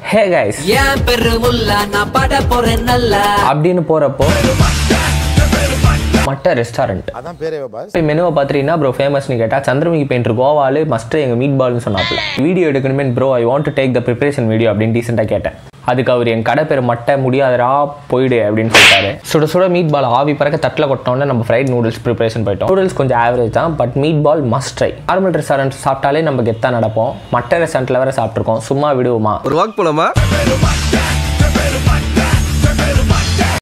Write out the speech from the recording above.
hey guys ஏன் பெருமுல்லா நான் பட போறேன் நல்லா அப்படின்னு போகிறப்போ மட்ட ரெஸ்டாரண்ட் அதான் பேரே பாஸ் இப்போ மெனுவை பார்த்துட்டீங்கன்னா ப்ரோ ஃபேமஸ்னு கேட்டால் சந்திரமுகி பெயிண்டர் கோவாலு மஸ்ட்டு எங்கள் மீட் பால்னு சொன்னாப்புல வீடியோ எடுக்கணுமே bro I want to take the preparation video அப்படின்னு டீசெண்டாக கேட்டேன் அதுக்கு அவர் என் கடை பேர் மட்டை முடியாதரா போயிடு அப்படின்னு சொல்லிட்டாரு சுட சுட மீட் பால் ஆவி பறக்க தட்டில் கொட்டினோன்னே நம்ம ஃப்ரைட் நூடுல்ஸ் ப்ரிப்பரேஷன் போயிட்டோம் நூடுல்ஸ் கொஞ்சம் ஆவரேஜ் தான் but meat ball must try normal restaurant சாப்பிட்டாலே நம்ம கெத்தாக நடப்போம் மட்டை ரெஸ்டாரண்ட்டில் வேறு சாப்பிட்ருக்கோம் சும்மா விடுவோமா ஒரு வாக் போலாமா